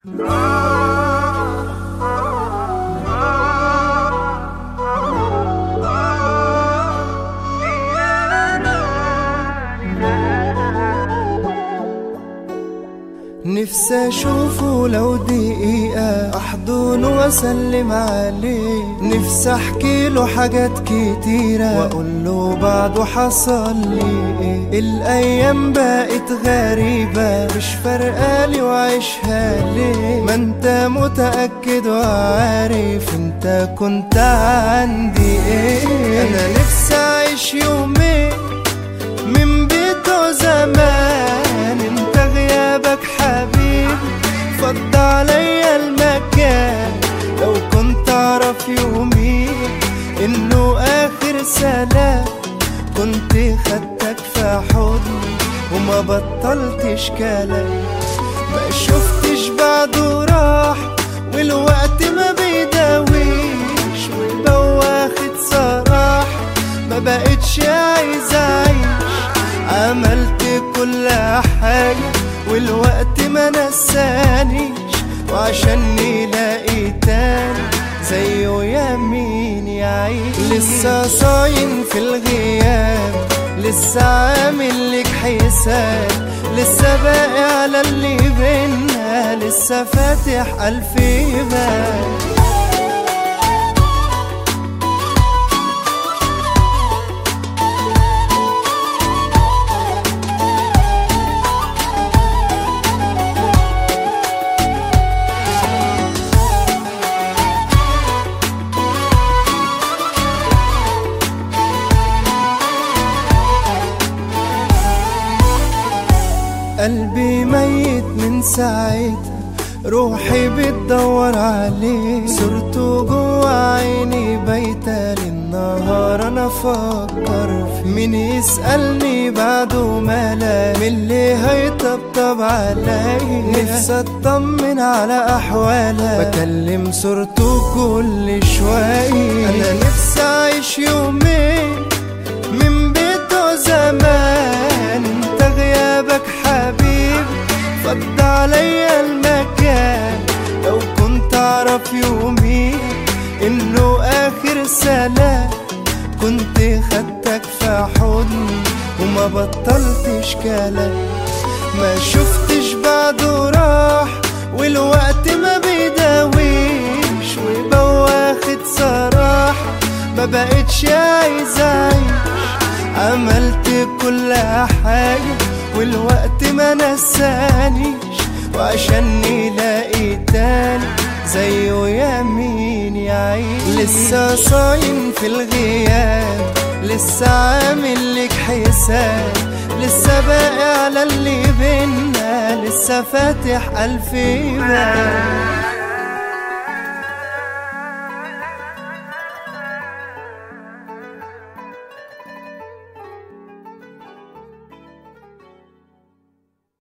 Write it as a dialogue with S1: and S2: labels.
S1: نفسي اشوفه لو دقيقة احضنه واسلم عليه نفسي احكي له حاجات كتيرة واقول له بعده حصل لي ايه الايام بقت غريبة مش فارقالي وعيشها ليه ما انت متأكد وعارف انت كنت عندي ايه انا نفسي اعيش يومين من بيته زمان انت غيابك حبيبي فض عليا المكان لو كنت اعرف يومي انه اخر سلام كنت خدتك في حضني وما بطلتش كلام ما شفتش بعده راح والوقت ما بيداويش والبواخد صراحة ما بقتش عايز اعيش عملت كل حاجة والوقت ما نسانيش وعشان نلاقي تاني زيه يمين يعيش لسه صاين في الغياب لسه عامل لك حساب لسه باقي على اللي بينا لسه فاتح ألف باب قلبي ميت من ساعتها روحي بتدور عليه صورته جوا عيني بايتة للنهار انا افكر فيه مين يسألني بعده ملا من اللي هيطبطب عليا نفسي اطمن على احوالها بكلم صورته كل شوية انا نفسي اعيش يومين من بيته زمان انت غيابك حبيبي فض عليا المكان لو كنت اعرف يومي انه اخر سلام كنت خدتك في حضني وما بطلتش كلام ما شفتش بعده راح والوقت ما بيداويش وبواخد صراحة ما بقتش عايز اعيش عملت كل حاجة والوقت ما نسانيش وعشان نلاقي تاني زيه يمين يعيش لسه صايم في الغياب لسه عامل لك حساب لسه باقي على اللي بينا لسه فاتح ألف باب